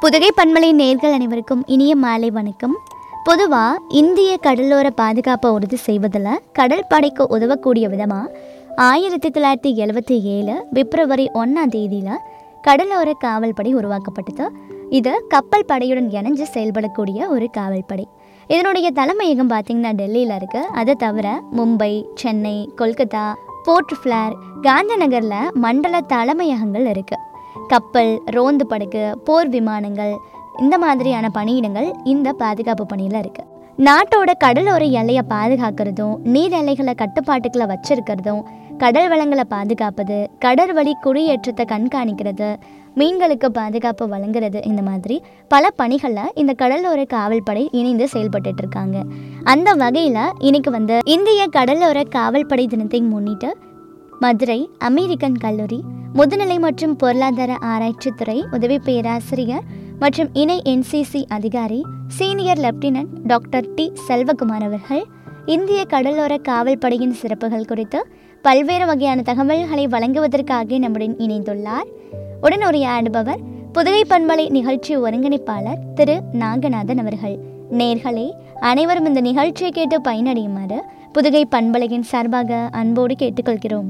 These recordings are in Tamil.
புதுகை பன்மலை நேர்கள் அனைவருக்கும் இனிய மாலை வணக்கம் பொதுவாக இந்திய கடலோர பாதுகாப்பை உறுதி செய்வதில் கடல் படைக்கு உதவக்கூடிய விதமாக ஆயிரத்தி தொள்ளாயிரத்தி எழுவத்தி ஏழு பிப்ரவரி ஒன்றாம் தேதியில் கடலோர காவல்படை உருவாக்கப்பட்டது இது கப்பல் படையுடன் இணைஞ்சு செயல்படக்கூடிய ஒரு காவல்படை இதனுடைய தலைமையகம் பார்த்திங்கன்னா டெல்லியில் இருக்குது அதை தவிர மும்பை சென்னை கொல்கத்தா போர்ட் ஃப்ளார் காந்திநகரில் மண்டல தலைமையகங்கள் இருக்குது கப்பல் ரோந்து படகு போர் விமானங்கள் இந்த மாதிரியான பணியிடங்கள் இந்த பாதுகாப்பு பணியில் இருக்குது நாட்டோட கடலோர எல்லையை பாதுகாக்கிறதும் நீர் எல்லைகளை கட்டுப்பாட்டுக்குள்ள வச்சிருக்கிறதும் கடல் வளங்களை பாதுகாப்பது கடற்வழி குடியேற்றத்தை கண்காணிக்கிறது மீன்களுக்கு பாதுகாப்பு வழங்குறது இந்த மாதிரி பல பணிகளில் இந்த கடலோர காவல்படை இணைந்து செயல்பட்டுட்டு இருக்காங்க அந்த வகையில் இன்னைக்கு வந்து இந்திய கடலோர காவல்படை தினத்தை முன்னிட்டு மதுரை அமெரிக்கன் கல்லூரி முதுநிலை மற்றும் பொருளாதார ஆராய்ச்சித்துறை உதவி பேராசிரியர் மற்றும் இணை என்சிசி அதிகாரி senior lieutenant doctor D Selvakumar அவர்கள் இந்திய கடலோர காவல்படையின் சிறப்புகள் குறித்து பல்வேறு வகையான தகவல்களை வழங்குவதற்காக நம்முடன் இணைந்துள்ளார் உடன் உரையாடுபவர் புதுகை பண்பலை நிகழ்ச்சி ஒருங்கிணைப்பாளர் திரு நாகநாதன் அவர்கள் நேர்களே அனைவரும் இந்த நிகழ்ச்சியை கேட்டு பயனடையுமாறு புதுகை பண்பலையின் சார்பாக அன்போடு கேட்டுக்கொள்கிறோம்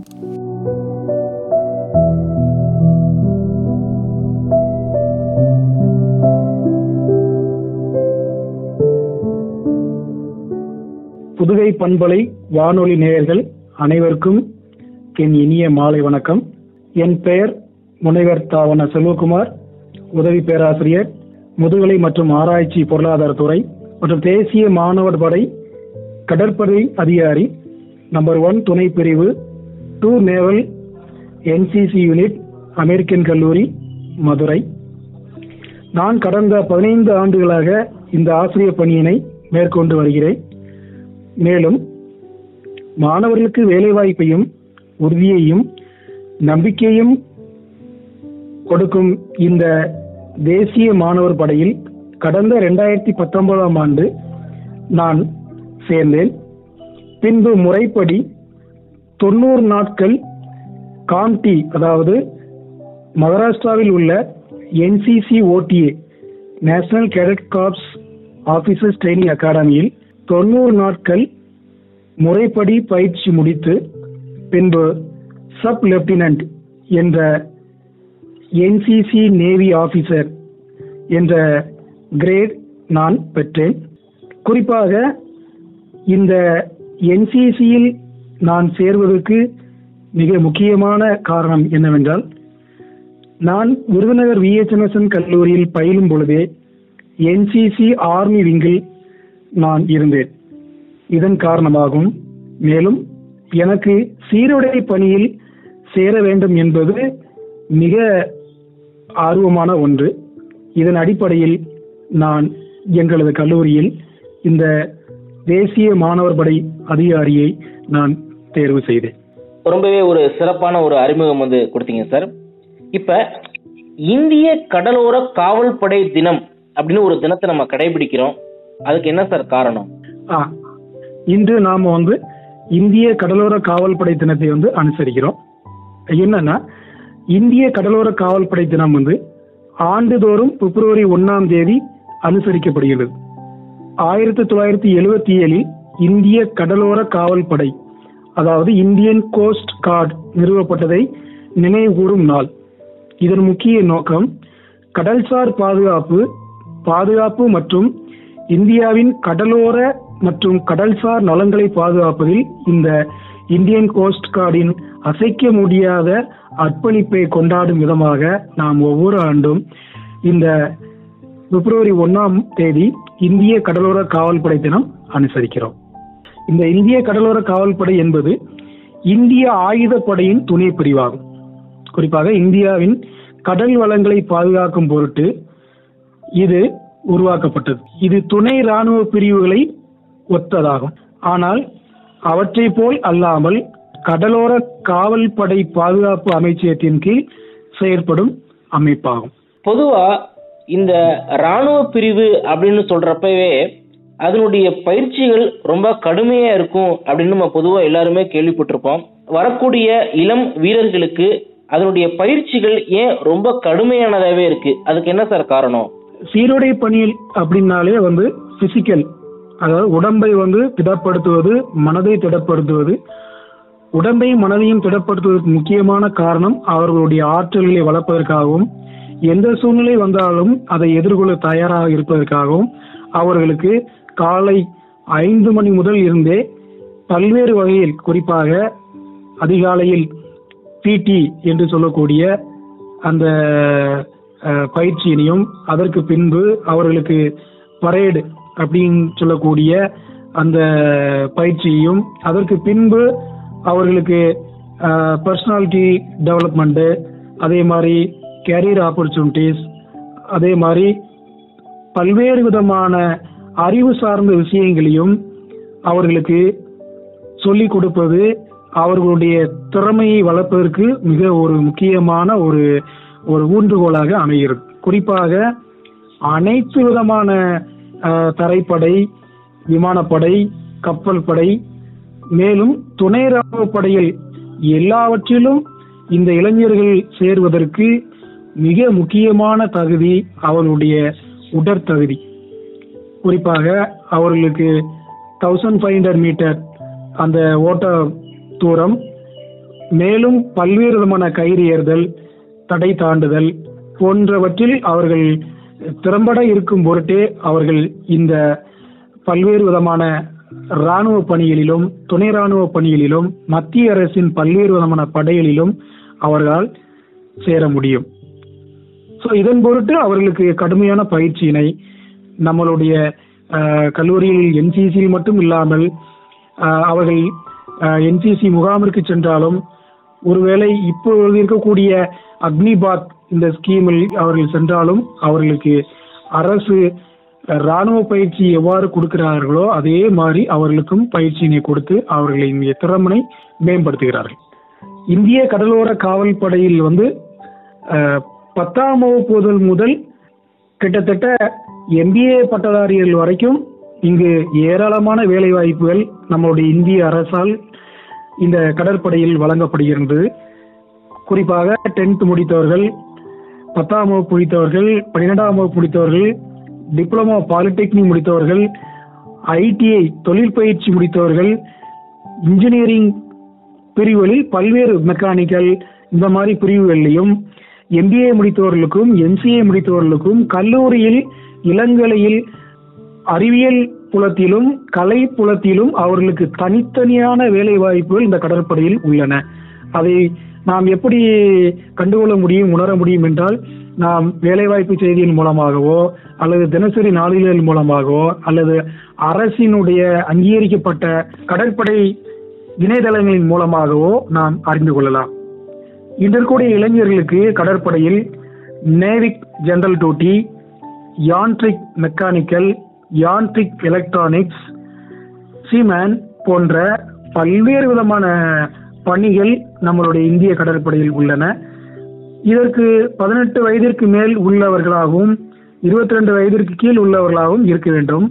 புதுகை பண்பலை வானொலி நேயர்கள் அனைவருக்கும் என் இனிய மாலை வணக்கம் என் பெயர் முனைவர் தாவன செல்வகுமார் உதவி பேராசிரியர் முதுகலை மற்றும் ஆராய்ச்சி பொருளாதாரத்துறை மற்றும் தேசிய மாணவர் படை கடற்படை அதிகாரி நம்பர் ஒன் துணை பிரிவு two naval NCC unit American கல்லூரி மதுரை நான் கடந்த பதினைந்து ஆண்டுகளாக இந்த ஆசிரியர் பணியினை மேற்கொண்டு வருகிறேன் மேலும் மாணவர்களுக்கு வேலைவாய்ப்பையும் உறுதியையும் நம்பிக்கையும் கொடுக்கும் இந்த தேசிய மாணவர் படையில் கடந்த ரெண்டாயிரத்தி பத்தொன்பதாம் ஆண்டு நான் சேர்ந்தேன் பின்பு முறைப்படி தொண்ணூறு நாட்கள் காம்டி அதாவது மகாராஷ்டிராவில் உள்ள NCC OTA national cadet corps officers training அகாடமியில் தொண்ணூறு நாட்கள் முறைப்படி பயிற்சி முடித்து பின்பு சப் லெப்டினன்ட் என்ற என்சிசி நேவி ஆபீசர் என்ற கிரேட் நான் பெற்றேன் குறிப்பாக இந்த என்சிசியில் நான் சேர்வதற்கு மிக முக்கியமான காரணம் என்னவென்றால் நான் விருதுநகர் விஎச்என்எஸ்என் கல்லூரியில் பயிலும் பொழுதே என்சிசி ஆர்மி விங்கில் நான் இருந்தேன் இதன் காரணமாகவும் மேலும் எனக்கு சீருடை பணியில் சேர வேண்டும் என்பது மிக ஆர்வமான ஒன்று இதன் அடிப்படையில் நான் எங்களது கல்லூரியில் இந்த தேசிய மாணவர் படை அதிகாரியை நான் தேர்வு செய்தேன் ரொம்பவே ஒரு சிறப்பான ஒரு அறிமுகம் வந்து கொடுத்தீங்க சார் இப்ப இந்திய கடலோர காவல்படை தினம் அப்படின்னு ஒரு தினத்தை நம்ம கடைபிடிக்கிறோம் அதுக்கு என்ன சார் காரணம் ஆ இன்று நாம் வந்து இந்திய கடலோர காவல்படை தினத்தை வந்து அனுசரிக்கிறோம் என்னன்னா இந்திய கடலோர காவல்படை தினம் வந்து ஆண்டுதோறும் பிப்ரவரி ஒன்னாம் தேதி அனுசரிக்கப்படுகிறது ஆயிரத்தி தொள்ளாயிரத்தி எழுவத்தி ஏழில் இந்திய கடலோர காவல்படை அதாவது இந்தியன் கோஸ்ட் கார்டு நிறுவப்பட்டதை நினைவுகூரும் நாள் இதன் முக்கிய நோக்கம் கடல்சார் பாதுகாப்பு பாதுகாப்பு மற்றும் இந்தியாவின் கடலோர மற்றும் கடல்சார் நலன்களை பாதுகாப்பதில் இந்த இந்தியன் கோஸ்ட் கார்டின் அசைக்க முடியாத அர்ப்பணிப்பை கொண்டாடும் விதமாக நாம் ஒவ்வொரு ஆண்டும் இந்த பிப்ரவரி ஒன்னாம் தேதி இந்திய கடலோர காவல்படை தினம் அனுசரிக்கிறோம் இந்த இந்திய கடலோர காவல்படை என்பது இந்திய ஆயுதப்படையின் துணை பிரிவாகும் குறிப்பாக இந்தியாவின் கடல் வளங்களை பாதுகாக்கும் பொருட்டு இது உருவாக்கப்பட்டது இது துணை ராணுவ பிரிவுகளை ஒத்ததாகும் ஆனால் அவற்றை போல் அல்லாமல் கடலோர காவல்படை பாதுகாப்பு அமைச்சகத்தின் கீழ் செயற்படும் அமைப்பாகும் பொதுவா இந்த ராணுவ பிரிவு அப்படின்னு சொல்றப்பவே அதனுடைய பயிற்சிகள் ரொம்ப கடுமையா இருக்கும் அப்படின்னு நம்ம பொதுவா எல்லாருமே கேள்விப்பட்டிருப்போம் வரக்கூடிய இளம் வீரர்களுக்கு அதனுடைய பயிற்சிகள் ஏன் ரொம்ப கடுமையானதாவே இருக்கு அதுக்கு என்ன சார் காரணம் சீருடை பணியில் அப்படின்னாலே வந்து பிசிக்கல் அதாவது உடம்பை வந்து திடப்படுத்துவது மனதை திடப்படுத்துவது உடம்பையும் மனதையும் திடப்படுத்துவதற்கு முக்கியமான காரணம் அவர்களுடைய ஆற்றல்களை வளர்ப்பதற்காகவும் எந்த சூழ்நிலை வந்தாலும் அதை எதிர்கொள்ள தயாராக இருப்பதற்காகவும் அவர்களுக்கு காலை ஐந்து மணி முதல் இருந்தே பல்வேறு வகையில் குறிப்பாக அதிகாலையில் பிடி என்று சொல்லக்கூடிய அந்த அஹ், பயிற்சியினையும் அதற்கு பின்பு அவர்களுக்கு பரேடு அப்படின்னு சொல்லக்கூடிய அந்த பயிற்சியையும் அதற்கு பின்பு அவர்களுக்கு பர்சனாலிட்டி டெவலப்மெண்ட்டு அதே மாதிரி கேரியர் ஆப்பர்ச்சுனிட்டிஸ் அதே மாதிரி பல்வேறு விதமான அறிவு சார்ந்த விஷயங்களையும் அவர்களுக்கு சொல்லிக் கொடுப்பது அவர்களுடைய திறமையை வளர்ப்பதற்கு மிக ஒரு முக்கியமான ஒரு ஒரு ஊன்றுகோலாக அமைகிறது குறிப்பாக அனைத்து விதமான அஹ், தரைப்படை விமானப்படை கப்பல் படை மேலும் துணை ராணுவ படையில் எல்லாவற்றிலும் இந்த இளைஞர்கள் சேருவதற்கு மிக முக்கியமான தகுதி அவர்களுடைய உடற்தகுதி குறிப்பாக அவர்களுக்கு தௌசண்ட் ஃபைவ் ஹண்ட்ரட் மீட்டர் அந்த ஓட்ட தூரம் மேலும் பல்வேறு விதமான கயிறு ஏறுதல் தடை தாண்டுதல் போன்றவற்றில் அவர்கள் திறம்பட இருக்கும் பொருட்டே அவர்கள் இந்த பல்வேறு விதமான இராணுவ பணிகளிலும் துணை இராணுவ பணிகளிலும் மத்திய அரசின் பல்வேறு விதமான படைகளிலும் அவர்களால் சேர முடியும் ஸோ இதன் பொருட்டு அவர்களுக்கு கடுமையான பயிற்சியினை நம்மளுடைய அஹ், கல்லூரியில் என்சிசியில் மட்டும் இல்லாமல் அஹ், அவர்கள் என்சிசி முகாமிற்கு சென்றாலும் ஒருவேளை இப்பொழுது இருக்கக்கூடிய அக்னிபாத் இந்த ஸ்கீமில் அவர்கள் சென்றாலும் அவர்களுக்கு அரசு அஹ், ராணுவ பயிற்சி எவ்வாறு கொடுக்கிறார்களோ அதே மாதிரி அவர்களுக்கும் பயிற்சியினை கொடுத்து அவர்களின் திறமனை மேம்படுத்துகிறார்கள் இந்திய கடலோர காவல் படையில் வந்து அஹ், பத்தாம் வகுப்பு முதல் முதல் கிட்டத்தட்ட எம்பிஏ பட்டதாரிகள் வரைக்கும் இங்கு ஏராளமான வேலை வாய்ப்புகள் நம்மளுடைய இந்திய அரசால் இந்த கடற்படையில் வழங்கப்படுகிறது குறிப்பாக டென்த் முடித்தவர்கள் பத்தாம் வகுப்பு முடித்தவர்கள் பன்னிரெண்டாம் வகுப்பு முடித்தவர்கள் டிப்ளமோ பாலிடெக்னிக் முடித்தவர்கள் ஐடிஐ தொழில் பயிற்சி முடித்தவர்கள் இன்ஜினியரிங் பிரிவுகளில் பல்வேறு மெக்கானிக்கல் இந்த மாதிரி பிரிவுகளிலையும் எம்பிஏ முடித்தவர்களுக்கும் எம்சிஏ முடித்தவர்களுக்கும் கல்லூரியில் இளங்கலையில் அறிவியல் புலத்திலும் கலை புலத்திலும் அவர்களுக்கு தனித்தனியான வேலை வாய்ப்புகள் இந்த கடற்படையில் உள்ளன அதை நாம் எப்படி கண்டுகொள்ள முடியும் உணர முடியும் என்றால் நாம் வேலைவாய்ப்பு செய்தியின் மூலமாகவோ அல்லது தினசரி நாளிதழ் மூலமாகவோ அல்லது அரசினுடைய அங்கீகரிக்கப்பட்ட கடற்படை இணையதளங்களின் மூலமாகவோ நாம் அறிந்து கொள்ளலாம் இன்று இருக்கக்கூடிய இளைஞர்களுக்கு கடற்படையில் Navik general duty Yantrik mechanical Yantrik electronics seaman போன்ற பல்வேறு விதமான பணிகள் நம்மளுடைய இந்திய கடற்படையில் உள்ளன இதற்கு பதினெட்டு வயதிற்கு மேல் உள்ளவர்களாகவும் இருபத்தி ரெண்டு வயதிற்கு கீழ் உள்ளவர்களாகவும் இருக்க வேண்டும்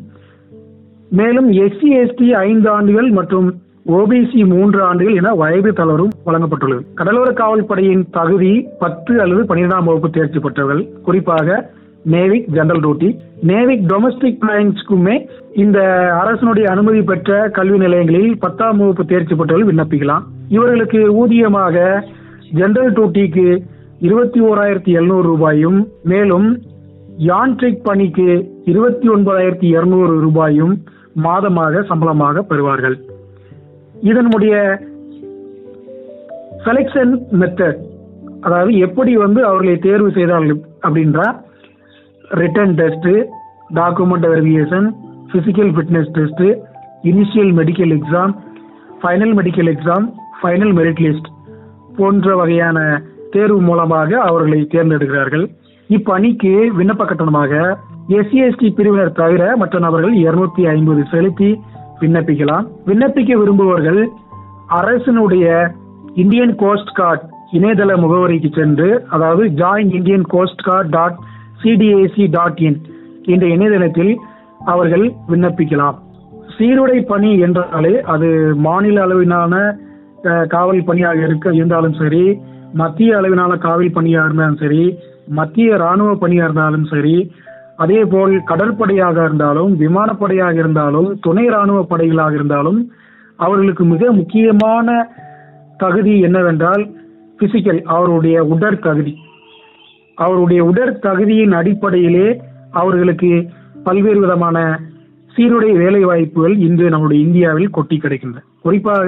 மேலும் எஸ்சி எஸ்டி ஐந்து ஆண்டுகள் மற்றும் ஓபிசி மூன்று ஆண்டுகள் என வயது தளரும் வழங்கப்பட்டுள்ளது கடலோர காவல் படையின் தகுதி பத்து அல்லது பன்னிரெண்டாம் வகுப்பு தேர்ச்சி பெற்றவர்கள் குறிப்பாக Navik general duty Navik domestic பிளான்ஸ்க்குமே இந்த அரசனுடைய அனுமதி பெற்ற கல்வி நிலையங்களில் பத்தாம் வகுப்பு தேர்ச்சி பெற்றவர்கள் விண்ணப்பிக்கலாம் இவர்களுக்கு ஊதியமாக ஜெனரல் டியூட்டிக்கு இருபத்தி ஓராயிரத்தி எழுநூறு ரூபாயும் மேலும் யான்ட்ரிக் பணிக்கு இருபத்தி ஒன்பதாயிரத்தி இருநூறு ரூபாயும் மாதமாக சம்பளமாக பெறுவார்கள் இதனுடைய செலெக்ஷன் மெத்தட் அதாவது எப்படி வந்து அவர்களை தேர்வு செய்தார்கள் அப்படின்றா written test document verification physical fitness test initial medical exam final medical exam final merit list போன்ற வகையான தேர்வு மூலமாக அவர்களை தேர்ந்தெடுக்கிறார்கள் இப்பணிக்கு விண்ணப்ப கட்டணமாக எஸ்சி எஸ்டி பிரிவினர் தவிர மற்ற நபர்கள் இருநூத்தி ஐம்பது செலுத்தி விண்ணப்பிக்கலாம் விண்ணப்பிக்க விரும்புபவர்கள் அரசினுடைய இந்தியன் கோஸ்ட் கார்டு இணையதள முகவரிக்கு சென்று அதாவது join Indian coast guard dot CDAC dot in என்ற இணையதளத்தில் அவர்கள் விண்ணப்பிக்கலாம் சீருடை பணி என்றாலே அது மாநில அளவிலான அஹ், காவல் பணியாக இருக்க இருந்தாலும் சரி மத்திய அளவிலான காவல் பணியாக இருந்தாலும் சரி மத்திய ராணுவ பணியாக இருந்தாலும் சரி அதே போல் கடற்படையாக இருந்தாலும் விமானப்படையாக இருந்தாலும் துணை ராணுவ படைகளாக இருந்தாலும் அவர்களுக்கு மிக முக்கியமான தகுதி என்னவென்றால் பிசிக்கல் அவருடைய உடற்தகுதி அவருடைய உடற்தகுதியின் அடிப்படையிலே அவர்களுக்கு பல்வேறு விதமான சீருடை வேலை வாய்ப்புகள் இன்று நம்முடைய இந்தியாவில் கொட்டி கிடைக்கின்றன குறிப்பாக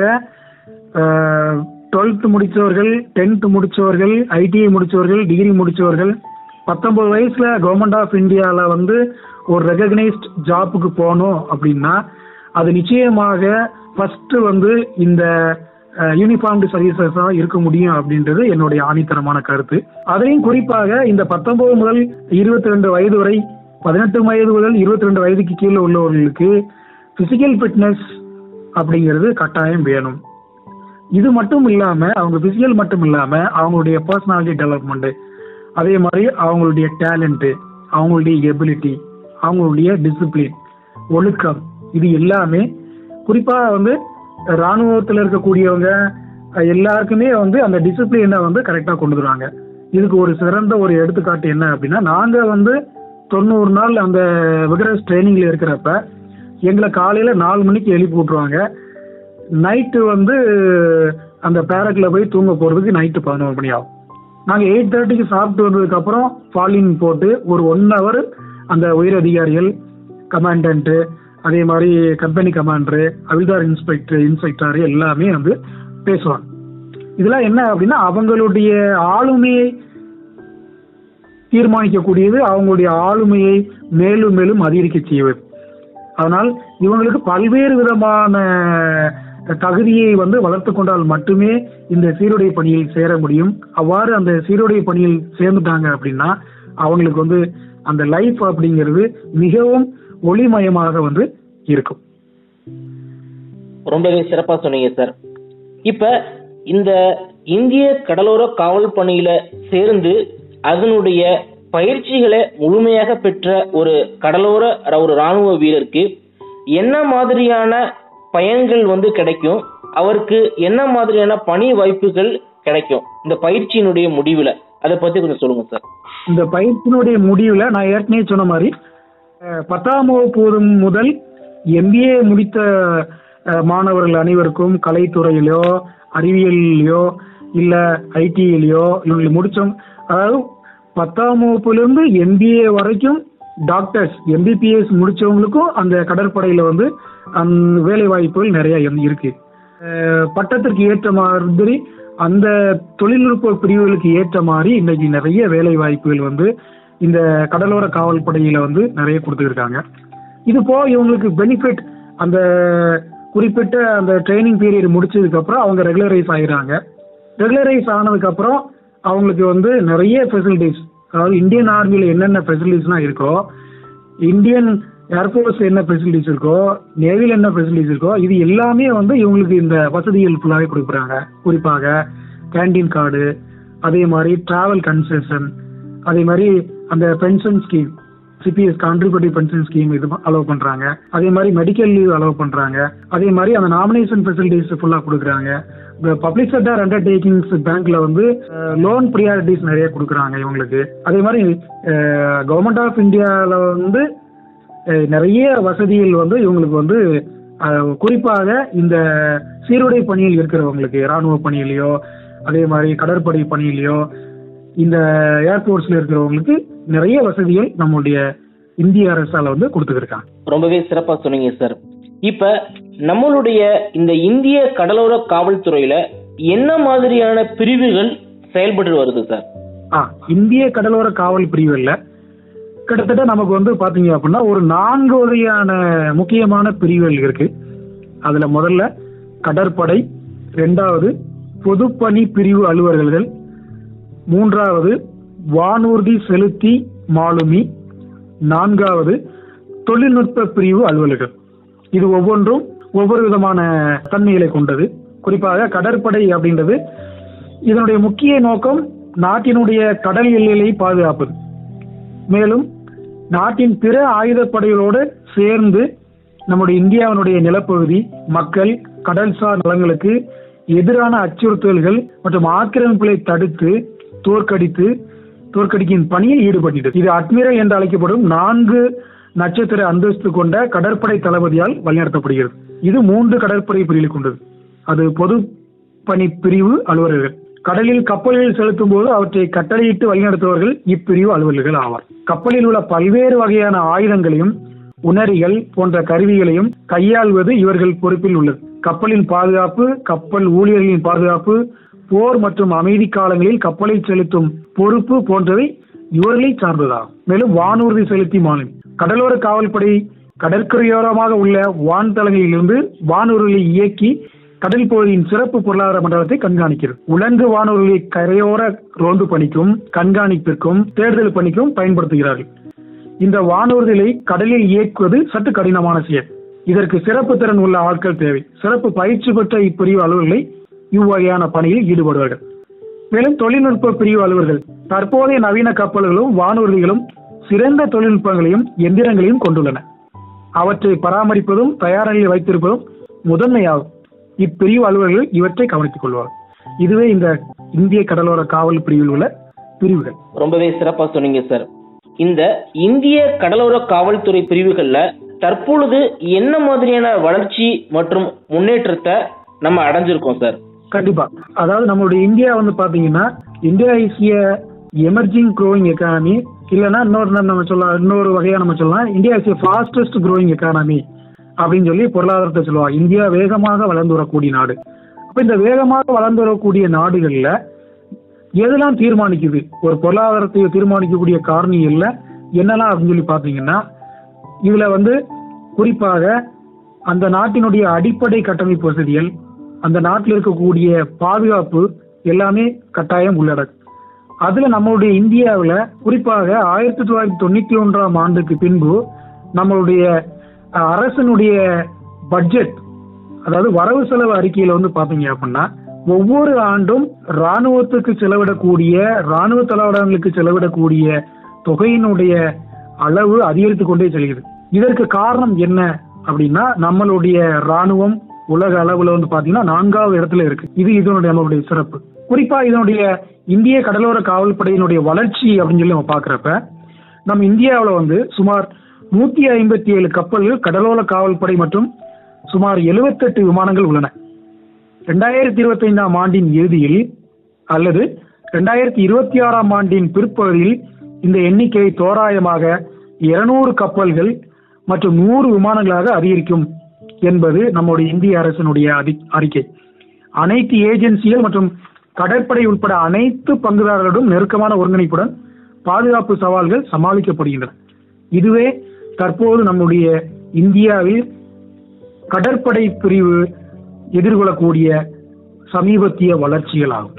டுவெல்த் முடித்தவர்கள் டென்த் முடித்தவர்கள் ஐடிஐ முடித்தவர்கள் டிகிரி முடித்தவர்கள் பத்தொன்பது வயசுல கவர்மெண்ட் ஆஃப் இந்தியாவில் வந்து ஒரு ரெகக்னைஸ்ட் ஜாப்புக்கு போகணும் அப்படின்னா அது நிச்சயமாக ஃபர்ஸ்ட் வந்து இந்த யூனிஃபார்ம்டு சர்வீசஸ் தான் இருக்க முடியும் அப்படின்றது என்னுடைய ஆணித்தரமான கருத்து அதையும் குறிப்பாக இந்த பத்தொன்பது முதல் இருபத்தி ரெண்டு வயது வரை பதினெட்டு வயது முதல் இருபத்தி ரெண்டு வயதுக்கு கீழே உள்ளவர்களுக்கு பிசிக்கல் ஃபிட்னஸ் அப்படிங்கிறது கட்டாயம் வேணும் இது மட்டும் இல்லாம அவங்க பிசிக்கல் மட்டும் இல்லாம அவங்களுடைய பர்சனாலிட்டி டெவலப்மெண்ட் அதே மாதிரி அவங்களுடைய டேலண்ட் அவங்களுடைய எபிலிட்டி அவங்களுடைய டிசிப்ளின் ஒழுக்கம் இது எல்லாமே குறிப்பா வந்து ராணுவத்தில் இருக்கக்கூடியவங்க அஹ், எல்லாருக்குமே வந்து அந்த டிசிப்ளினை வந்து கரெக்டாக கொண்டு வருவாங்க இதுக்கு ஒரு சிறந்த ஒரு எடுத்துக்காட்டு என்ன அப்படின்னா நாங்கள் வந்து தொண்ணூறு நாள் அந்த விகரஸ் ட்ரைனிங்ல இருக்கிறப்ப எங்களை காலையில நாலு மணிக்கு எழுப்பி விட்ருவாங்க நைட்டு வந்து அந்த பேரக்ல போய் தூங்க போறதுக்கு நைட்டு பதினோரு மணி ஆகும் நாங்கள் எயிட் தேர்ட்டிக்கு சாப்பிட்டு வந்ததுக்கு அப்புறம் ஃபாலின் போட்டு ஒரு ஒன் ஹவர் அந்த உயர் அதிகாரிகள் கமாண்டன்ட்டு அதே மாதிரி கம்பெனி கமாண்டரு அவிதார் இன்ஸ்பெக்டர் இன்ஸ்பெக்டர் எல்லாமே வந்து பேசுவாங்க இதெல்லாம் என்ன அப்படின்னா அவங்களுடைய ஆளுமையை தீர்மானிக்கக்கூடியது அவங்களுடைய ஆளுமையை மேலும் மேலும் அதிகரிக்க செய்வது அதனால் இவங்களுக்கு பல்வேறு விதமான தகுதியை வந்து வளர்த்து கொண்டால் மட்டுமே இந்த சீருடை பணியில் சேர முடியும் அவ்வாறு அந்த சீருடை பணியில் சேர்ந்துட்டாங்க அப்படின்னா அவங்களுக்கு வந்து அந்த லைஃப் அப்படிங்கிறது மிகவும் ஒளிமயமாக வந்து இருக்கும் ரொம்பவே சிறப்பா சொன்னீங்க சார் இப்ப இந்த இந்திய கடலோர காவல் பணியில சேர்ந்து அதனுடைய பயிற்சிகளை முழுமையாக பெற்ற ஒரு கடலோர ஒரு ராணுவ வீரருக்கு என்ன மாதிரியான பயன்கள் வந்து கிடைக்கும் அவருக்கு என்ன மாதிரியான பணி வாய்ப்புகள் கிடைக்கும் இந்த பயிற்சியினுடைய முடிவுல அதை பத்தி கொஞ்சம் சொல்லுங்க சார் இந்த பயிற்சியினுடைய முடிவுல நான் ஏற்கனவே சொன்ன மாதிரி அஹ், பத்தாம் வகுப்பு முதல் எம்பிஏ முடித்த அஹ், மாணவர்கள் அனைவருக்கும் கலைத்துறையிலோ அறிவியல்லையோ இல்ல ஐடியிலையோ இவங்களை முடிச்சோம் அதாவது பத்தாம் வகுப்புலேருந்து எம்பிஏ வரைக்கும் டாக்டர்ஸ் எம்பிபிஎஸ் முடிச்சவங்களுக்கும் அந்த கடற்படையில வந்து அந்த வேலை வாய்ப்புகள் நிறைய இருந்து- இருக்கு அஹ், பட்டத்திற்கு ஏற்ற மாதிரி அந்த தொழில்நுட்ப பிரிவுகளுக்கு ஏற்ற மாதிரி இன்னைக்கு நிறைய வேலை வாய்ப்புகள் வந்து இந்த கடலோர காவல் படையில வந்து நிறைய கொடுத்துருக்காங்க இது போக இவங்களுக்கு பெனிஃபிட் அந்த குறிப்பிட்ட அந்த ட்ரைனிங் பீரியட் முடிச்சதுக்கு அப்புறம் அவங்க ரெகுலரைஸ் ஆகிறாங்க ரெகுலரைஸ் ஆனதுக்கு அப்புறம் அவங்களுக்கு வந்து நிறைய ஃபெசிலிட்டிஸ் அதாவது இந்தியன் ஆர்மியில் என்னென்ன ஃபெசிலிட்டிஸ்லாம் இருக்கோ இந்தியன் ஏர்ஃபோர்ஸ் என்ன ஃபெசிலிட்டிஸ் இருக்கோ நேவியில் என்ன ஃபெசிலிட்டிஸ் இருக்கோ இது எல்லாமே வந்து இவங்களுக்கு இந்த வசதிகள் ஃபுல்லாகவே கொடுக்குறாங்க குறிப்பாக கேண்டீன் கார்டு அதே மாதிரி டிராவல் கன்செஷன் அதே மாதிரி அந்த pension scheme CPS contributive pension scheme இது அலோவ் பண்றாங்க அதே மாதிரி மெடிக்கல் லீவ் அலோவ் பண்றாங்க அதே மாதிரி அந்த நாமினேஷன் ஃபெசிலிட்டிஸ் ஃபுல்லா கொடுக்குறாங்க இந்த பப்ளிக் செக்டர் அண்டர்டேக்கிங்ஸ் பேங்க்ல வந்து லோன் ப்ரியாரிட்டிஸ் நிறைய கொடுக்குறாங்க இவங்களுக்கு அதே மாதிரி கவர்மெண்ட் ஆஃப் இந்தியாவில் வந்து அஹ், நிறைய வசதிகள் வந்து இவங்களுக்கு வந்து அஹ், குறிப்பாக இந்த சீருடை பணியில் இருக்கிறவங்களுக்கு ராணுவ பணியிலையோ அதே மாதிரி கடற்படை பணியிலையோ இந்த ஏர்போர்ட்ஸ்ல இருக்கிறவங்களுக்கு நிறைய வசதிகள் நம்மளுடைய இந்திய அரசால வந்து கொடுத்துருக்காங்க ரொம்பவே சிறப்பா சொன்னீங்க சார் இப்ப நம்மளுடைய இந்த இந்திய கடலோர காவல்துறையில என்ன மாதிரியான பிரிவுகள் செயல்பட்டு வருது சார் ஆ இந்திய கடலோர காவல் பிரிவுல கிட்டத்தட்ட நமக்கு வந்து பாத்தீங்க அப்படின்னா ஒரு நான்கு வகையான முக்கியமான பிரிவுகள் இருக்கு அதுல முதல்ல கடற்படை ரெண்டாவது பொதுப்பணி பிரிவு அலுவலர்கள் மூன்றாவது வானூர்தி செலுத்தி மாலுமி நான்காவது தொழில்நுட்ப பிரிவு அலுவலர்கள் இது ஒவ்வொன்றும் ஒவ்வொரு விதமான தன்மைகளை கொண்டது குறிப்பாக கடற்படை அப்படின்றது இதனுடைய முக்கிய நோக்கம் நாட்டினுடைய கடல் எல்லைகளை பாதுகாப்பது மேலும் நாட்டின் பிற ஆயுதப்படைகளோடு சேர்ந்து நம்முடைய இந்தியாவினுடைய நிலப்பகுதி மக்கள் கடல்சார் நலங்களுக்கு எதிரான அச்சுறுத்தல்கள் மற்றும் ஆக்கிரமிப்புகளை தடுத்து தோற்கடித்து தோற்கடிக்கும் பணியில் ஈடுபட்டது இது அட்மிரல் என்று அழைக்கப்படும் நான்கு நட்சத்திர அந்தஸ்து கொண்ட கடற்படை தளபதியால் வழிநடத்தப்படுகிறது இது மூன்று கடற்படை பிரிவுகளை கொண்டது அது பொது பணி பிரிவு அலுவலர்கள் கடலில் கப்பல்கள் செலுத்தும் போது அவற்றை கட்டளையிட்டு வழிநடத்துபவர்கள் இப்பிரிவு அலுவலர்கள் ஆவார் கப்பலில் உள்ள பல்வேறு வகையான ஆயுதங்களையும் உணரிகள் போன்ற கருவிகளையும் கையாள்வது இவர்கள் பொறுப்பில் உள்ளது கப்பலின் பாதுகாப்பு கப்பல் ஊழியர்களின் பாதுகாப்பு போர் மற்றும் அமைதி காலங்களில் கப்பலை செலுத்தும் பொறுப்பு போன்றவை இவர்களை சார்ந்ததாகும் மேலும் வானூர்தி செலுத்தி மாநிலம் கடலோர காவல்படை கடற்கரையோரமாக உள்ள வான்தளங்களிலிருந்து வானூர்திகளை இயக்கி கடல் பகுதியின் சிறப்பு பொருளாதார மண்டலத்தை கண்காணிக்கிறது உலங்கு வானூர்திகளை கரையோர ரோந்து பணிக்கும் கண்காணிப்பிற்கும் தேடுதல் பணிக்கும் பயன்படுத்துகிறார்கள் இந்த வானூர்திகளை கடலில் இயக்குவது சற்று கடினமான செயல் இதற்கு சிறப்பு திறன் உள்ள ஆட்கள் தேவை சிறப்பு பயிற்சி பெற்ற இப்பிரிவு அலுவலர்களை இவ்வகையான பணியில் ஈடுபடுவார்கள் மேலும் தொழில்நுட்ப பிரிவு அலுவலர்கள் தற்போதைய நவீன கப்பல்களும் வானூர்திகளும் சிறந்த தொழில்நுட்பங்களையும் எந்திரங்களையும் கொண்டுள்ளன அவற்றை பராமரிப்பதும் தயார் நிலையில் வைத்திருப்பதும் முதன்மையாகும் இப்பிரிவு அலுவலர்கள் இவற்றை கவனித்துக் கொள்வார்கள் இதுவே இந்த இந்திய கடலோர காவல் பிரிவில் உள்ள பிரிவுகள் ரொம்பவே சிறப்பா சொன்னீங்க சார் இந்த இந்திய கடலோர காவல்துறை பிரிவுகள்ல தற்பொழுது என்ன மாதிரியான வளர்ச்சி மற்றும் முன்னேற்றத்தை நம்ம அடைஞ்சிருக்கோம் சார் கண்டிப்பா அதாவது நம்மளுடைய இந்தியா வந்து பாத்தீங்கன்னா India is emerging growing economy இல்லைன்னா இன்னொரு நம்ம சொல்லலாம் இன்னொரு வகையா நம்ம சொல்லலாம் India is fastest growing economy அப்படின்னு சொல்லி பொருளாதாரத்தை சொல்லுவாங்க இந்தியா வேகமாக வளர்ந்து வரக்கூடிய நாடு அப்ப இந்த வேகமாக வளர்ந்து வரக்கூடிய நாடுகள்ல எதெல்லாம் தீர்மானிக்குது ஒரு பொருளாதாரத்தை தீர்மானிக்கக்கூடிய காரணிகள்ல என்னெல்லாம் அப்படின்னு சொல்லி பாத்தீங்கன்னா இதுல வந்து குறிப்பாக அந்த நாட்டினுடைய அடிப்படை கட்டமைப்பு வசதிகள் அந்த நாட்டில் இருக்கக்கூடிய பாதுகாப்பு எல்லாமே கட்டாயம் உள்ளடக்கும் அதுல நம்மளுடைய இந்தியாவில் குறிப்பாக ஆயிரத்தி தொள்ளாயிரத்தி தொண்ணூத்தி ஒன்றாம் ஆண்டுக்கு பின்பு நம்மளுடைய அஹ், அரசனுடைய பட்ஜெட் அதாவது வரவு செலவு அறிக்கையில வந்து பாத்தீங்க அப்படின்னா ஒவ்வொரு ஆண்டும் ராணுவத்துக்கு செலவிடக்கூடிய ராணுவ தளவாடங்களுக்கு செலவிடக்கூடிய தொகையினுடைய அளவு அதிகரித்து கொண்டே செல்கிறது இதற்கு காரணம் என்ன அப்படின்னா நம்மளுடைய ராணுவம் உலக அளவுல வந்து பாத்தீங்கன்னா நான்காவது இடத்துல இருக்கு இது இதனுடைய நம்மளுடைய சிறப்பு குறிப்பா இதனுடைய இந்திய கடலோர காவல்படையினுடைய வளர்ச்சி அப்படின்னு சொல்லி நம்ம பாக்குறப்ப நம்ம இந்தியாவுல வந்து சுமார் நூத்தி ஐம்பத்தி ஏழு கப்பல்கள் கடலோர காவல்படை மற்றும் சுமார் 78 விமானங்கள் உள்ளன ரெண்டாயிரத்தி இருபத்தி ஐந்தாம் ஆண்டின் இறுதியில் அல்லது ரெண்டாயிரத்தி இருபத்தி ஆறாம் ஆண்டின் பிற்பகுதியில் இந்த எண்ணிக்கை தோராயமாக 200 கப்பல்கள் மற்றும் நூறு விமானங்களாக அதிகரிக்கும் என்பது நம்முடைய இந்திய அரசினுடைய அதி- அறிக்கை அனைத்து ஏஜென்சிகள் மற்றும் கடற்படை உட்பட அனைத்து பங்குதாரர்களுடன் நெருக்கமான ஒருங்கிணைப்புடன் பாதுகாப்பு சவால்கள் சமாளிக்கப்படுகின்றன இதுவே தற்போது நம்முடைய இந்தியாவில் கடற்படை பிரிவு எதிர்கொள்ளக்கூடிய சமீபத்திய வளர்ச்சிகளாகும்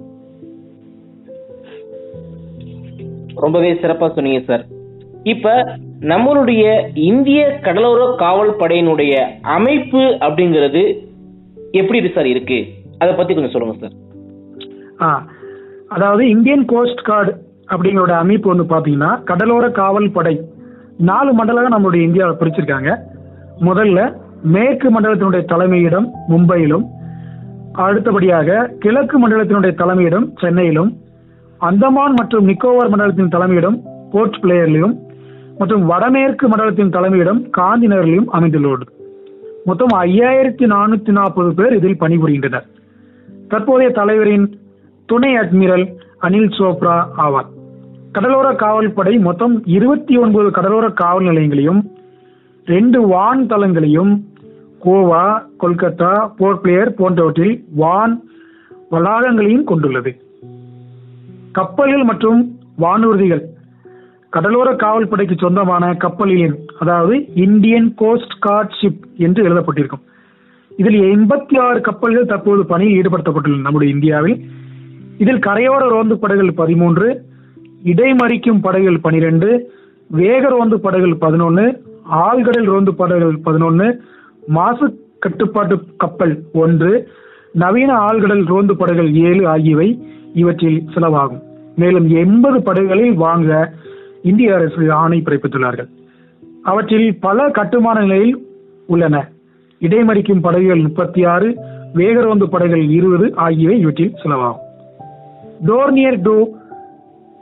ரொம்பவே சிறப்பா சொன்னீங்க சார் இப்ப நம்மளுடைய இந்திய கடலோர காவல் படையினுடைய அமைப்பு அப்படிங்கிறது எப்படி சார் இருக்கு அதை பத்தி கொஞ்சம் சொல்லுங்க சார் ஆ அதாவது இந்தியன் கோஸ்ட் கார்டு அப்படிங்கிற அமைப்பு வந்து பார்த்தீங்கன்னா கடலோர காவல் படை நாலு மண்டலம் நம்மளுடைய இந்தியாவில் பிரிச்சிருக்காங்க முதல்ல மேற்கு மண்டலத்தினுடைய தலைமையிடம் மும்பையிலும் அடுத்தபடியாக கிழக்கு மண்டலத்தினுடைய தலைமையிடம் சென்னையிலும் அந்தமான் மற்றும் நிக்கோபார் மண்டலத்தின் தலைமையிடம் போர்ட் பிளேயர்லையும் மற்றும் வடமேற்கு மண்டலத்தின் தலைமையிடம் காந்தி நகரிலும் அமைந்துள்ளது மொத்தம் ஐயாயிரத்தி நானூத்தி நாற்பது பேர் இதில் பணிபுரிகின்றனர் தற்போதைய தலைவரின் துணை அட்மிரல் அனில் சோப்ரா ஆவார் கடலோர காவல்படை மொத்தம் இருபத்தி ஒன்பது கடலோர காவல் நிலையங்களையும் ரெண்டு வான் தளங்களையும் கோவா கொல்கத்தா போர்ட் பிளேயர் போன்றவற்றில் வான் வளாகங்களையும் கொண்டுள்ளது கப்பல்கள் மற்றும் வானூர்திகள் கடலோர காவல்படைக்கு சொந்தமான கப்பலின் அதாவது இந்தியன் கோஸ்ட் கார்ட் ஷிப் என்று எழுதப்பட்டிருக்கும் இதில் எண்பத்தி ஆறு கப்பல்கள் தற்போது பணியில் ஈடுபடுத்தப்பட்டுள்ளன நம்முடைய இந்தியாவில் இதில் கரையோர ரோந்து படகுகள் பதிமூன்று இடைமறிக்கும் படகுகள் பனிரெண்டு வேக ரோந்து படகுகள் பதினொன்று ஆழ்கடல் ரோந்து படகுகள் பதினொன்று மாசு கட்டுப்பாட்டு கப்பல் ஒன்று நவீன ஆழ்கடல் ரோந்து படகுகள் ஏழு ஆகியவை இவற்றில் செலவாகும் மேலும் எண்பது படகுகளில் வாங்க இந்திய அரசு ஆணை பிறப்பித்துள்ளார்கள் அவற்றில் பல கட்டுமான நிலையில் உள்ளன இடைமறிக்கும் படகுகள் முப்பத்தி ஆறு வேகரோந்து படகுகள் இருபது ஆகியவை இவற்றில் செலவாகும் டோர்னியர் டூ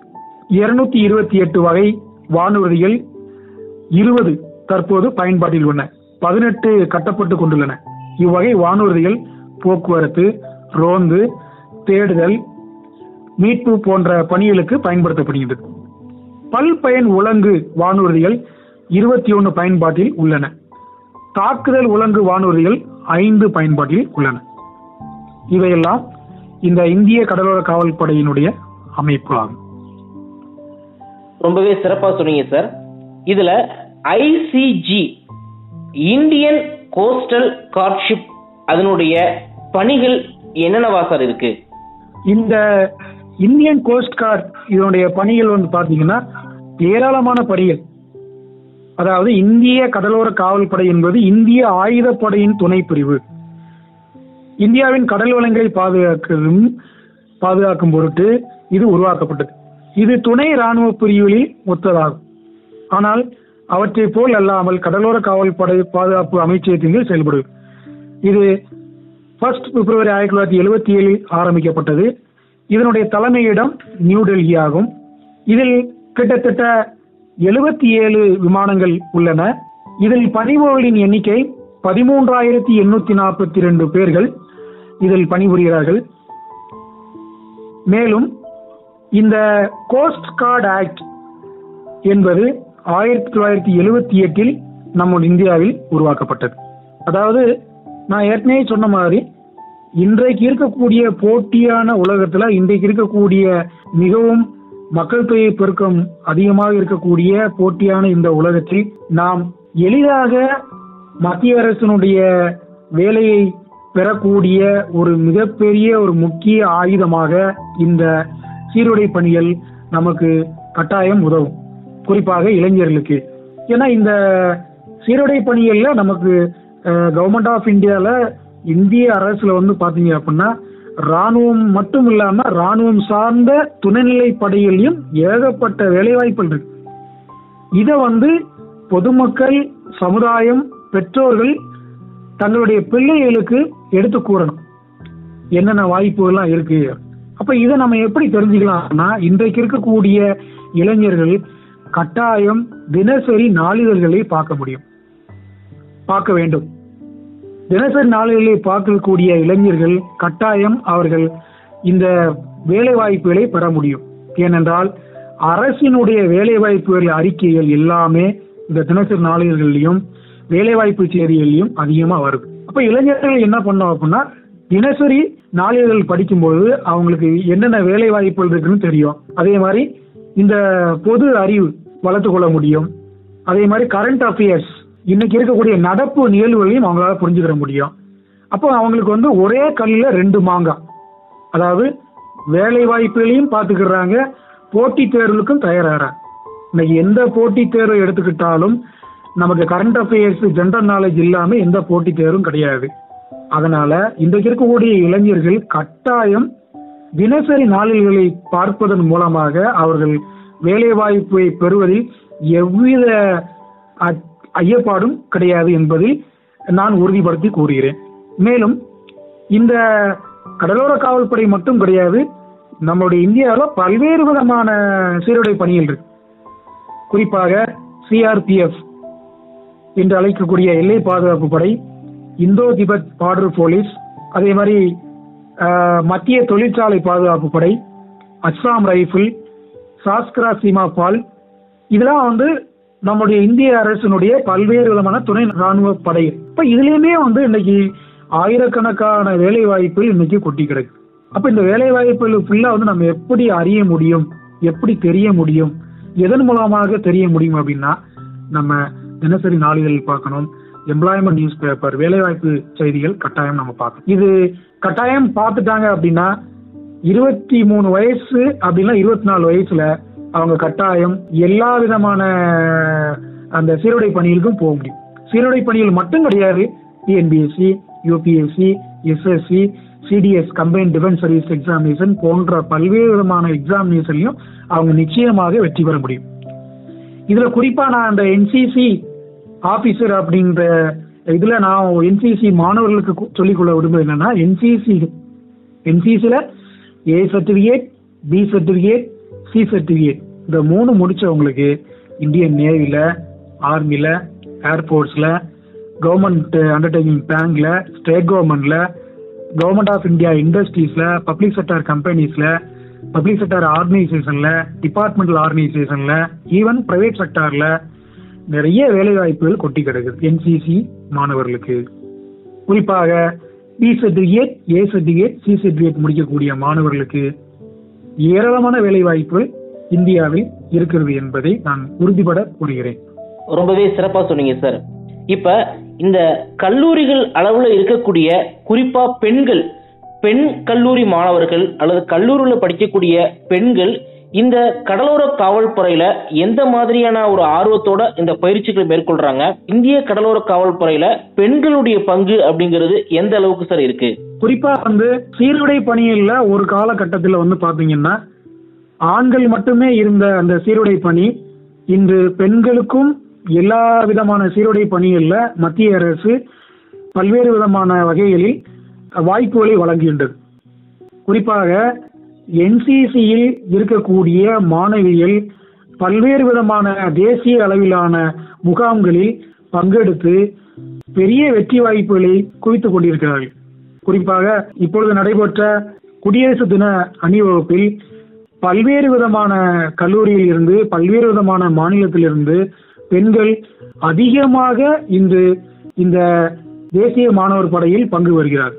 இருநூத்தி இருபத்தி எட்டு வகை வானூர்திகள் இருபது தற்போது பயன்பாட்டில் உள்ளன பதினெட்டு கட்டப்பட்டு கொண்டுள்ளன இவ்வகை வானூர்திகள் போக்குவரத்து ரோந்து தேடுதல் மீட்பு போன்ற பணிகளுக்கு பயன்படுத்தப்படுகின்றது பல்பயன் உலங்கு வானூர்திகள் இருபத்தி ஒன்று பயன்பாட்டில் உள்ளன தாக்குதல் உலங்கு வானூர்திகள் ஐந்து பயன்பாட்டில் உள்ளன இவையெல்லாம் இந்த இந்திய கடலோர காவல்படையினுடைய அமைப்பு ஆகும் ரொம்பவே சிறப்பா சொன்னீங்க சார் இதுல ஐசிஜி இந்தியன் கோஸ்டல் கார்ட்ஷிப் அதனுடைய பணிகள் என்னென்னவா சார் இருக்கு இந்த இந்தியன் கோஸ்ட் கார்டு இதனுடைய பணிகள் வந்து பார்த்தீங்கன்னா ஏராளமான பணிகள் அதாவது இந்திய கடலோர காவல்படை என்பது இந்திய ஆயுதப்படையின் துணை பிரிவு இந்தியாவின் கடல் வளங்களை பாதுகாக்கவும் பாதுகாக்கும் பொருட்டு இது உருவாக்கப்பட்டது இது துணை ராணுவ பிரிவுகளில் ஒத்ததாகும் ஆனால் அவற்றை போல் அல்லாமல் கடலோர காவல்படை பாதுகாப்பு அமைச்சகத்தின் கீழ் செயல்படுது இது ஃபர்ஸ்ட் பிப்ரவரி ஆயிரத்தி தொள்ளாயிரத்தி எழுபத்தி ஏழில் ஆரம்பிக்கப்பட்டது இதனுடைய தலைமையிடம் நியூ டெல்லி ஆகும் இதில் கிட்டத்தட்ட எழுபத்தி ஏழு விமானங்கள் உள்ளன இதில் பணிபுரிகளின் எண்ணிக்கை பதிமூன்றாயிரத்தி எண்ணூத்தி நாற்பத்தி ரெண்டு பேர்கள் இதில் பணிபுரிகிறார்கள் மேலும் இந்த கோஸ்ட் கார்டு ஆக்ட் என்பது ஆயிரத்தி தொள்ளாயிரத்தி எழுபத்தி எட்டில் நம்ம இந்தியாவில் உருவாக்கப்பட்டது அதாவது நான் ஏற்கனவே சொன்ன மாதிரி இன்றைக்கு இருக்கக்கூடிய போட்டியான உலகத்துல இன்றைக்கு இருக்கக்கூடிய மிகவும் மக்கள் தொகை பெருக்கம் அதிகமாக இருக்கக்கூடிய போட்டியான இந்த உலகத்தில் நாம் எளிதாக மத்திய அரசினுடைய வேலையை பெறக்கூடிய ஒரு மிகப்பெரிய ஒரு முக்கிய ஆயுதமாக இந்த சீருடை பணிகள் நமக்கு கட்டாயம் உதவும் குறிப்பாக இளைஞர்களுக்கு ஏன்னா இந்த சீருடை பணிகள்ல நமக்கு கவர்மெண்ட் ஆஃப் இந்தியால இந்திய அரசுல வந்து பாத்தீங்க அப்படின்னா ராணுவம் மட்டும் இல்லாம ராணுவம் சார்ந்த துணைநிலை படையிலையும் ஏகப்பட்ட வேலைவாய்ப்புகள் இருக்கு இத வந்து பொதுமக்கள் சமுதாயம் பெற்றோர்கள் தங்களுடைய பிள்ளைகளுக்கு எடுத்து கூறணும் என்னென்ன வாய்ப்புகள்லாம் இருக்கு அப்ப இதை நம்ம எப்படி தெரிஞ்சுக்கலாம்னா இன்றைக்கு இருக்கக்கூடிய இளைஞர்கள் கட்டாயம் தினசரி நாளிதழ்களை பார்க்க முடியும் பார்க்க வேண்டும் தினசரி நாளிதழை பார்க்கக்கூடிய இளைஞர்கள் கட்டாயம் அவர்கள் இந்த வேலை வாய்ப்புகளை பெற முடியும் ஏனென்றால் அரசினுடைய வேலை வாய்ப்புகள் அறிக்கைகள் எல்லாமே இந்த தினசரி நாளிதழ்கள்லையும் வேலைவாய்ப்பு செய்திகள்லையும் அதிகமா வருது அப்ப இளைஞர்கள் என்ன பண்ணோம் அப்படின்னா தினசரி நாளிதழ் படிக்கும்போது அவங்களுக்கு என்னென்ன வேலை வாய்ப்புகள் இருக்குன்னு தெரியும் அதே மாதிரி இந்த பொது அறிவு வளர்த்து கொள்ள முடியும் அதே மாதிரி கரண்ட் அஃபேர்ஸ் இன்னைக்கு இருக்கக்கூடிய நடப்பு நிகழ்வுகளையும் அவங்களால புரிஞ்சுக்கிற முடியும் அப்போ அவங்களுக்கு வந்து ஒரே கல்லில் ரெண்டு மாங்காய் அதாவது வேலை வாய்ப்புகளையும் பார்த்துக்கிறாங்க போட்டித் தேர்வுகளுக்கும் தயாராகிறாங்க இன்னைக்கு எந்த போட்டித் தேர்வை எடுத்துக்கிட்டாலும் நமக்கு கரண்ட் அஃபேர்ஸ் ஜென்ரல் நாலேஜ் இல்லாம எந்த போட்டித் தேர்வும் கிடையாது அதனால இன்றைக்கு இருக்கக்கூடிய இளைஞர்கள் கட்டாயம் தினசரி நாளிதழ்களை பார்ப்பதன் மூலமாக அவர்கள் வேலைவாய்ப்பை பெறுவதில் எவ்வித அ- ஐயப்பாடும் கிடையாது என்பதில் நான் உறுதிப்படுத்தி கூறுகிறேன் மேலும் இந்த கடலோர காவல்படை மட்டும் கிடையாது நம்மளுடைய இந்தியாவில் பல்வேறு விதமான சீருடை பணிகள் இருக்கு குறிப்பாக சிஆர்பிஎஃப் என்று அழைக்கக்கூடிய எல்லை பாதுகாப்பு படை இந்தோ திபெத் பார்டர் போலீஸ் அதே மாதிரி ஆஹ், மத்திய தொழிற்சாலை பாதுகாப்பு படை அஸ்ஸாம் ரைஃபிள் சாஸ்கிரா சீமா பால் இதெல்லாம் வந்து நம்முடைய இந்திய அரசினுடைய பல்வேறு விதமான துணை ராணுவ படை இப்ப இதுலயுமே வந்து இன்னைக்கு ஆயிரக்கணக்கான வேலை வாய்ப்புகள் இன்னைக்கு கொட்டி கிடக்கு அப்ப இந்த வேலை வாய்ப்புகள் ஃபுல்லா வந்து நம்ம எப்படி அறிய முடியும் எப்படி தெரிய முடியும் எதன் மூலமாக தெரிய முடியும் அப்படின்னா நம்ம தினசரி நாளிதழ் பார்க்கணும் எம்ப்ளாய்மெண்ட் நியூஸ் பேப்பர் வேலைவாய்ப்பு செய்திகள் கட்டாயம் நம்ம பார்க்கணும் இது கட்டாயம் பார்த்துட்டாங்க அப்படின்னா இருபத்தி மூணு வயசு அப்படின்னா இருபத்தி நாலு வயசுல அவங்க கட்டாயம் எல்லா விதமான அந்த சீருடை பணிகளுக்கும் போக முடியும் சீருடை பணிகள் மட்டும் கிடையாது TNPSC UPSC SSC CDS combine defence service examination போன்ற பல்வேறு விதமான எக்ஸாமினேஷன்லையும் அவங்க நிச்சயமாக வெற்றி பெற முடியும் இதுல குறிப்பா நான் அந்த என்சிசி ஆபீசர் அப்படின்ற இதுல நான் என்சிசி மாணவர்களுக்கு கு- சொல்லிக்கொள்ள விரும்புவது என்னன்னா என்சிசி என்சிசில A certificate B certificate C certificate இந்த மூணு முடிச்சவங்களுக்கு இந்தியன் நேவில ஆர்மில ஏர்ஃபோர்ஸ்ல கவர்மெண்ட் அண்டர்டேக்கிங் பேங்க்ல ஸ்டேட் கவர்மெண்ட்ல கவர்மெண்ட் ஆஃப் இந்தியா இண்டஸ்ட்ரீஸ்ல பப்ளிக் செக்டர் கம்பெனிஸ்ல பப்ளிக் செக்டர் ஆர்கனைசேஷன்ல டிபார்ட்மெண்டல் ஆர்கனைசேஷன்ல ஈவன் பிரைவேட் செக்டார்ல நிறைய வேலை வாய்ப்புகள் கொட்டி கிடக்குது என்சிசி மாணவர்களுக்கு குறிப்பாக B certificate A certificate C certificate முடிக்கக்கூடிய மாணவர்களுக்கு ஏராளமான வேலை வாய்ப்புகள் இந்தியாவில் இருக்கிறது என்பதை நான் உறுதிபட கூறுகிறேன் ரொம்பவே சிறப்பா சொன்னீங்க சார் இப்ப இந்த கல்லூரிகள் அளவுல இருக்கக்கூடிய குறிப்பா பெண்கள் பெண் கல்லூரி மாணவர்கள் அல்லது கல்லூரியில படிக்கக்கூடிய பெண்கள் இந்த கடலோர காவல்படையில எந்த மாதிரியான ஒரு ஆர்வத்தோட இந்த பயிற்சிகளை மேற்கொள்றாங்க இந்திய கடலோர காவல்படையில பெண்களுடைய பங்கு அப்படிங்கிறது எந்த அளவுக்கு சார் இருக்கு குறிப்பா வந்து சீருடை பணியில ஒரு காலகட்டத்தில் வந்து பாத்தீங்கன்னா ஆண்கள் மட்டுமே இருந்த அந்த சீருடை பணி இன்று பெண்களுக்கும் எல்லா விதமான சீருடை பணிகள்ல மத்திய அரசு பல்வேறு விதமான வகைகளில் வாய்ப்புகளை வழங்குகின்றது குறிப்பாக என்சிசியில் இருக்கக்கூடிய மாணவிகள் பல்வேறு விதமான தேசிய அளவிலான முகாம்களில் பங்கெடுத்து பெரிய வெற்றி வாய்ப்புகளை குவித்துக் கொண்டிருக்கிறார்கள் குறிப்பாக இப்பொழுது நடைபெற்ற குடியரசு தின அணிவகுப்பில் பல்வேறு விதமான கல்லூரியில் இருந்து பல்வேறு விதமான மாநிலத்திலிருந்து பெண்கள் அதிகமாக இன்று இந்த தேசிய மாணவர் படையில் பங்கு வருகிறார்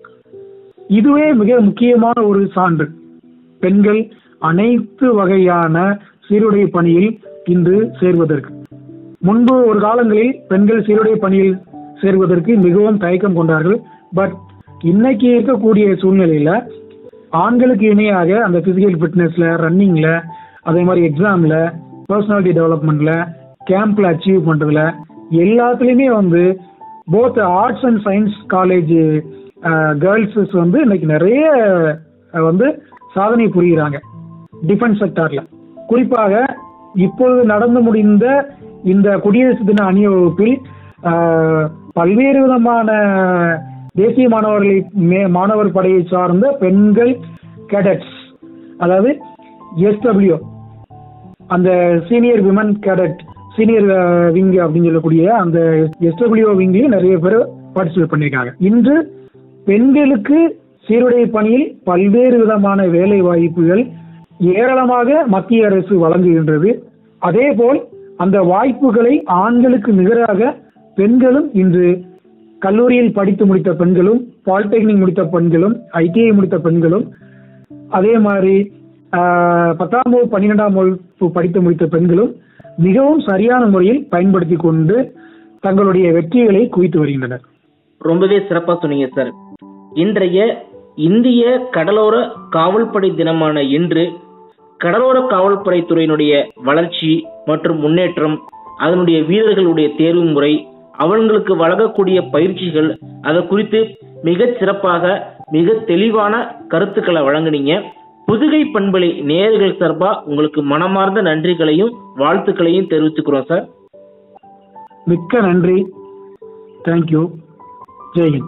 இதுவே மிக முக்கியமான ஒரு சான்று பெண்கள் அனைத்து வகையான சீருடை பணியில் இன்று சேர்வதற்கு முன்பு ஒரு காலங்களில் பெண்கள் சீருடை பணியில் சேர்வதற்கு மிகவும் தயக்கம் கொண்டார்கள் பட் இன்னைக்கு இருக்கக்கூடிய சூழ்நிலையில ஆண்களுக்கு இணையாக அந்த பிசிக்கல் ஃபிட்னஸ்ல ரன்னிங்ல அதே மாதிரி எக்ஸாம்ல பர்சனாலிட்டி டெவலப்மெண்ட்ல கேம்ப்ல அச்சீவ் பண்றதுல எல்லாத்துலயுமே வந்து both arts and science college girls வந்து இன்னைக்கு நிறைய அஹ், வந்து சாதனை புரிகிறாங்க டிஃபென்ஸ் செக்டார்ல குறிப்பாக இப்பொழுது நடந்து முடிந்த இந்த குடியரசு தின அணிவகுப்பில் ஆஹ், பல்வேறு விதமான தேசிய மாணவர்களை மே- மாணவர் படையை சார்ந்த பெண்கள் கேடட்ஸ் அதாவது எஸ்டபிள்யூ அந்த senior women cadet senior wing அப்படின்னு சொல்லக்கூடிய அந்த எஸ்டபிள்யூ விங்லயும் நிறைய பேர் பார்ட்டிசிபேட் பண்ணியிருக்காங்க இன்று பெண்களுக்கு சீருடை பணியில் பல்வேறு விதமான வேலை வாய்ப்புகள் ஏராளமாக மத்திய அரசு வழங்குகின்றது அதேபோல் அந்த வாய்ப்புகளை ஆண்களுக்கு நிகராக பெண்களும் இன்று கல்லூரியில் படித்து முடித்த பெண்களும் பாலிடெக்னிக் முடித்த பெண்களும் ஐடிஐ முடித்த பெண்களும் அதே மாதிரி ஆஹ், பத்தாம் வகுப்பு பன்னிரெண்டாம் வகுப்பு படித்து முடித்த பெண்களும் மிகவும் சரியான முறையில் பயன்படுத்தி கொண்டு தங்களுடைய வெற்றிகளை குவித்து வருகின்றனர் ரொம்பவே சிறப்பா சொன்னீங்க சார் இன்றைய இந்திய கடலோர காவல்படை தினமான இன்று கடலோர காவல்படை துறையினுடைய வளர்ச்சி மற்றும் முன்னேற்றம் அதனுடைய வீரர்களுடைய தேர்வு முறை அவங்களுக்கு வழங்கக்கூடிய பயிற்சிகள் அதை குறித்து மிகச் சிறப்பாக மிக தெளிவான கருத்துக்களை வழங்குனீங்க புதுகை பண்பலை நேயர்கள் சார்பா உங்களுக்கு மனமார்ந்த நன்றிகளையும் வாழ்த்துக்களையும் தெரிவிச்சுக்கிறோம் சார் மிக்க நன்றி தேங்க்யூ ஜெய்ஹிந்த்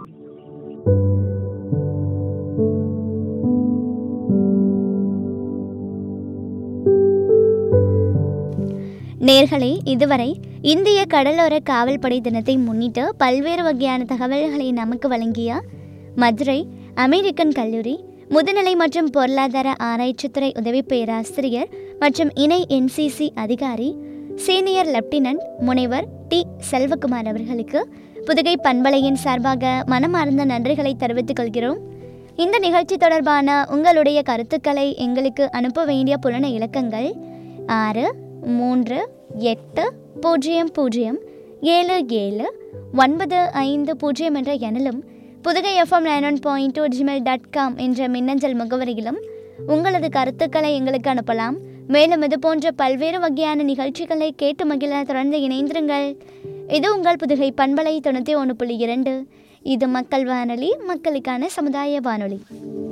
நேர்களே இதுவரை இந்திய கடலோர காவல்படை தினத்தை முன்னிட்டு பல்வேறு வகையான தகவல்களை நமக்கு வழங்கிய மதுரை அமெரிக்கன் கல்லூரி முதுநிலை மற்றும் பொருளாதார ஆராய்ச்சித்துறை உதவி பேராசிரியர் மற்றும் இணை என்சிசி அதிகாரி சீனியர் லெப்டினன்ட் முனைவர் டி செல்வகுமார் அவர்களுக்கு புதுகை பண்பலையின் சார்பாக மனமார்ந்த நன்றிகளை தெரிவித்துக் கொள்கிறோம் இந்த நிகழ்ச்சி தொடர்பான உங்களுடைய கருத்துக்களை எங்களுக்கு அனுப்ப வேண்டிய புலன இலக்கங்கள் ஆறு மூன்று எட்டு பூஜ்ஜியம் பூஜ்ஜியம் ஏழு ஏழு ஒன்பது ஐந்து பூஜ்ஜியம் என்ற எண்ணிலும் Pudugai FM nine one point two Gmail dot com என்ற மின்னஞ்சல் முகவரியிலும் உங்களது கருத்துக்களை எங்களுக்கு அனுப்பலாம் மேலும் இது போன்ற பல்வேறு வகையான நிகழ்ச்சிகளை கேட்டு மகிழ தொடர்ந்து இணைந்திருங்கள் இது உங்கள் புதுகை பண்பலை தொண்ணூற்றி ஒன்று புள்ளி இரண்டு இது மக்கள் வானொலி மக்களுக்கான சமுதாய வானொலி